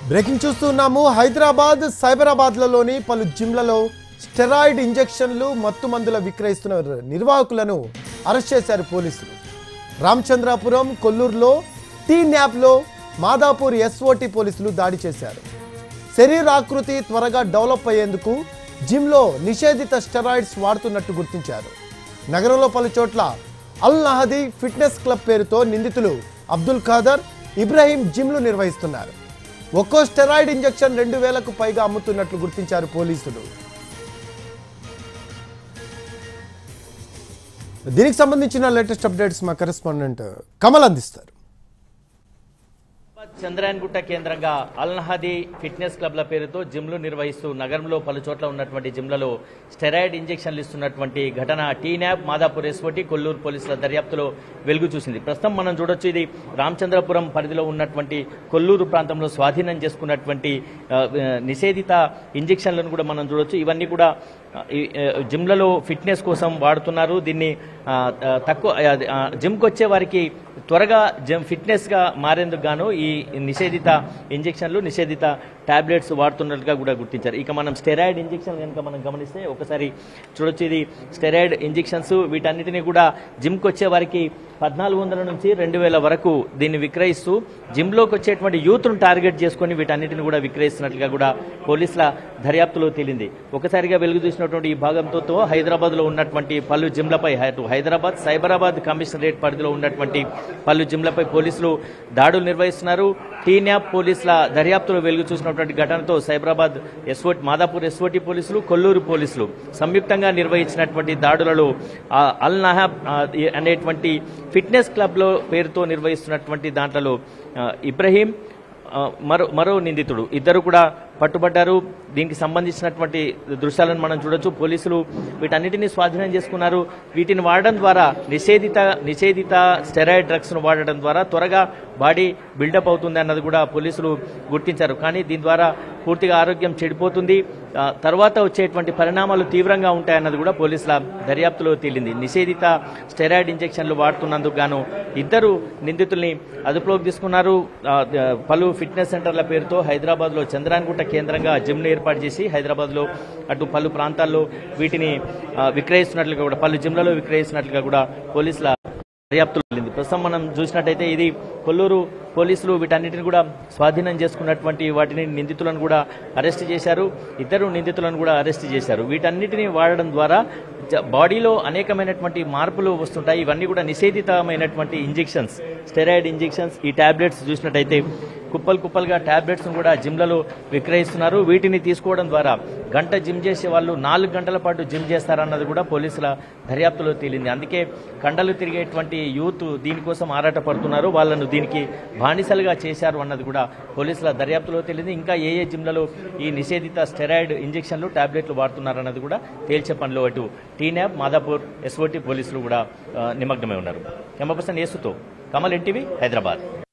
breaking చూస్తున్నాము హైదరాబాద్ సైబరాబాద్లలోని పలు జిమ్లలో steroid ఇంజెక్షన్లు మత్తు మందుల విక్రయిస్తున్న నిర్వాహకులను అరెస్ట్ చేశారు పోలీసులు రామచంద్రాపురం కొల్లూరులో టీ న్యాప్లో మాదాపూర్ ఎస్ఓటి పోలీసులు దాడి చేశారు శరీరాకృతి త్వరగా డెవలప్ అయ్యేందుకు జిమ్లో నిషేధిత స్టెరాయిడ్స్ వాడుతున్నట్టు గుర్తించారు నగరంలో పలు చోట్ల అల్ నహదీ ఫిట్నెస్ క్లబ్ పేరుతో నిందితులు అబ్దుల్ ఖాదర్ ఇబ్రాహీం జిమ్లు నిర్వహిస్తున్నారు ఒక్కో స్టెరాయిడ్ ఇంజెక్షన్ రెండు వేలకు పైగా అమ్ముతున్నట్లు గుర్తించారు పోలీసులు దీనికి సంబంధించిన లేటెస్ట్ అప్డేట్స్ మా కరెస్పాండెంట్ కమల్ అందిస్తారు చంద్రాయన్గుట్ట కేంద్రంగా అల్నహది ఫిట్నెస్ క్లబ్ల పేరుతో జిమ్లు నిర్వహిస్తూ నగరంలో పలు చోట్ల ఉన్నటువంటి జిమ్లలో స్టెరాయిడ్ ఇంజెక్షన్లు ఇస్తున్నటువంటి ఘటన టీనాప్ మాదాపూర్ ఎస్ఓటి కొల్లూరు పోలీసుల దర్యాప్తులో వెలుగు చూసింది ప్రస్తుతం మనం చూడొచ్చు ఇది రామచంద్రపురం పరిధిలో ఉన్నటువంటి కొల్లూరు ప్రాంతంలో స్వాధీనం చేసుకున్నటువంటి ఆ, ఆ, నిషేధిత ఇంజెక్షన్లను కూడా మనం చూడొచ్చు ఇవన్నీ కూడా ఆ, ఈ, ఆ, జిమ్లలో ఫిట్నెస్ కోసం వాడుతున్నారు దీన్ని ఆ, ఆ, తక్కువ అది, ఆ, జిమ్కి వచ్చే వారికి త్వరగా జిమ్ ఫిట్నెస్గా మారేందుకు గాను ఈ నిషేధిత ఇంజెక్షన్లు నిషేధిత టాబ్లెట్స్ వాడుతున్నట్టుగా కూడా గుర్తించారు ఇక మనం స్టెరాయిడ్ ఇంజెక్షన్ కనుక మనం గమనిస్తే ఒకసారి చూడొచ్చు ఇది స్టెరాయిడ్ ఇంజెక్షన్స్ వీటన్నిటిని కూడా జిమ్కి వచ్చే వారికి పద్నాలుగు వందల నుంచి రెండు వేల వరకు దీన్ని విక్రయిస్తూ జిమ్లోకి వచ్చేటువంటి యూత్ను టార్గెట్ చేసుకొని వీటన్నిటిని కూడా విక్రయిస్తున్నట్లుగా కూడా పోలీసుల దర్యాప్తులో తేలింది ఒకసారిగా వెలుగు చూసినటువంటి ఈ భాగంతో హైదరాబాద్లో ఉన్నటువంటి పలు జిమ్లపై అటు హైదరాబాద్ సైబరాబాద్ కమిషనరేట్ పరిధిలో ఉన్నటువంటి పలు జిమ్లపై పోలీసులు దాడులు నిర్వహిస్తున్నారు టీన్యాప్ పోలీసుల దర్యాప్తులో వెలుగు చూసినటువంటి ఘటనతో సైబరాబాద్ ఎస్ఓటి మాదాపూర్ ఎస్ఓటి పోలీసులు కొల్లూరు పోలీసులు సంయుక్తంగా నిర్వహించినటువంటి దాడులలో ఆ, అల్ నహాబ్ ఆ, ఈ- అనేటువంటి ఫిట్నెస్ క్లబ్లో పేరుతో నిర్వహిస్తున్నటువంటి దాంట్లో ఆ, ఇబ్రహీం ఆ, మరో మరో నిందితుడు ఇద్దరు కూడా పట్టుబడ్డారు దీనికి సంబంధించినటువంటి దృశ్యాలను మనం చూడొచ్చు పోలీసులు వీటన్నిటిని స్వాధీనం చేసుకున్నారు వీటిని వాడడం ద్వారా నిషేధిత నిషేధిత స్టెరాయిడ్ డ్రగ్స్ను వాడడం ద్వారా త్వరగా బాడీ బిల్డప్ అవుతుంది అన్నది కూడా పోలీసులు గుర్తించారు కానీ దీని ద్వారా పూర్తిగా ఆరోగ్యం చెడిపోతుంది ఆ, తర్వాత వచ్చేటువంటి పరిణామాలు తీవ్రంగా ఉంటాయన్నది కూడా పోలీసుల దర్యాప్తులో తేలింది నిషేధిత స్టెరాయిడ్ ఇంజెక్షన్లు వాడుతున్నందుకు గాను ఇద్దరు నిందితుల్ని అదుపులోకి తీసుకున్నారు ఆ, ఆ, పలు ఫిట్నెస్ సెంటర్ల పేరుతో హైదరాబాద్లో చంద్రాన్గుట్ట కేంద్రంగా జిమ్ను ఏర్పాటు చేసి హైదరాబాద్లో అటు పలు ప్రాంతాల్లో వీటిని ఆ, విక్రయిస్తున్నట్లుగా కూడా పలు జిమ్లలో విక్రయిస్తున్నట్లుగా కూడా పోలీసుల దర్యాప్తులు వెళ్ళింది ప్రస్తుతం మనం చూసినట్టయితే ఇది కొల్లూరు పోలీసులు వీటన్నిటిని కూడా స్వాధీనం చేసుకున్నటువంటి వాటిని నిందితులను కూడా అరెస్ట్ చేశారు ఇద్దరు నిందితులను కూడా అరెస్ట్ చేశారు వీటన్నిటిని వాడడం ద్వారా జ- బాడీలో అనేకమైనటువంటి మార్పులు వస్తుంటాయి ఇవన్నీ కూడా నిషేధితమైనటువంటి ఇంజెక్షన్స్ స్టెరాయిడ్ ఇంజెక్షన్స్ ఈ టాబ్లెట్స్ చూసినట్టయితే కుప్పలు కుప్పలుగా టాబ్లెట్స్ కూడా జిమ్లలో విక్రయిస్తున్నారు వీటిని తీసుకోవడం ద్వారా గంట జిమ్ చేసే వాళ్ళు నాలుగు గంటల పాటు జిమ్ చేస్తారన్నది కూడా పోలీసుల దర్యాప్తులో తేలింది అందుకే కండలు తిరిగేటువంటి యూత్ దీనికోసం ఆరాట పడుతున్నారు వాళ్ళను దీనికి బానిసలుగా చేశారు అన్నది కూడా పోలీసుల దర్యాప్తులో తేలింది ఇంకా ఏ ఏ జిమ్లలో ఈ నిషేధిత స్టెరాయిడ్ ఇంజెక్షన్లు టాబ్లెట్లు వాడుతున్నారన్నది కూడా తేల్చే పనిలో అటు టీనాబ్ మాదాపూర్ ఎస్ఓటి పోలీసులు కూడా ఆ, నిమగ్నమై ఉన్నారు కెమెరా పర్సన్ యేసుతో కమల్ ఎన్టీవీ హైదరాబాద్